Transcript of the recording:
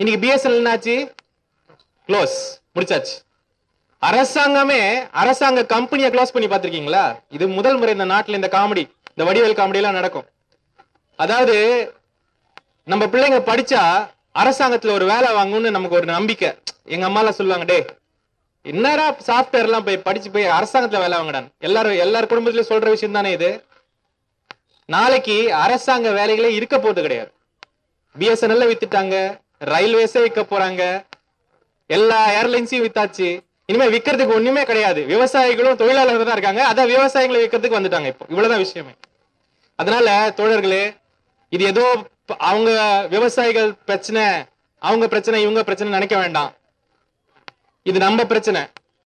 இன்னைக்கு பிஎஸ்என்எல் என்னாச்சு க்ளோஸ் முடிச்சாச்சு அரசாங்கமே அரசாங்க கம்பெனியை க்ளோஸ் பண்ணி பார்த்திருக்கீங்களா இது முதல் முறை இந்த நாட்டுல இந்த காமெடி இந்த வடிவேல் காமெடி எல்லாம் நடக்கும் அதாவது நம்ம பிள்ளைங்க படிச்சா அரசாங்கத்துல ஒரு வேலை வாங்கணும்னு நமக்கு ஒரு நம்பிக்கை எங்க அம்மா எல்லாம் சொல்லுவாங்க டே என்னடா சாஃப்ட்வேர் எல்லாம் போய் படிச்சு போய் அரசாங்கத்துல வேலை வாங்கடான் எல்லாரும் எல்லார் குடும்பத்திலயும் சொல்ற விஷயம் தானே இது நாளைக்கு அரசாங்க வேலைகளே இருக்க போறது கிடையாது பிஎஸ்என்எல் வித்துட்டாங்க ரயில்வேஸே விற்க போறாங்க எல்லா ஏர்லைன்ஸையும் வித்தாச்சு இனிமே விக்கிறதுக்கு ஒண்ணுமே கிடையாது விவசாயிகளும் தொழிலாளர்கள் தான் இருக்காங்க அதான் விவசாயிகளை விற்கிறதுக்கு வந்துட்டாங்க இப்போ இவ்வளவுதான் விஷயமே அதனால தோழர்களே இது ஏதோ ப- அவங்க விவசாயிகள் பிரச்சனை அவங்க பிரச்சனை இவங்க பிரச்சனை நினைக்க வேண்டாம் இது நம்ம பிரச்சனை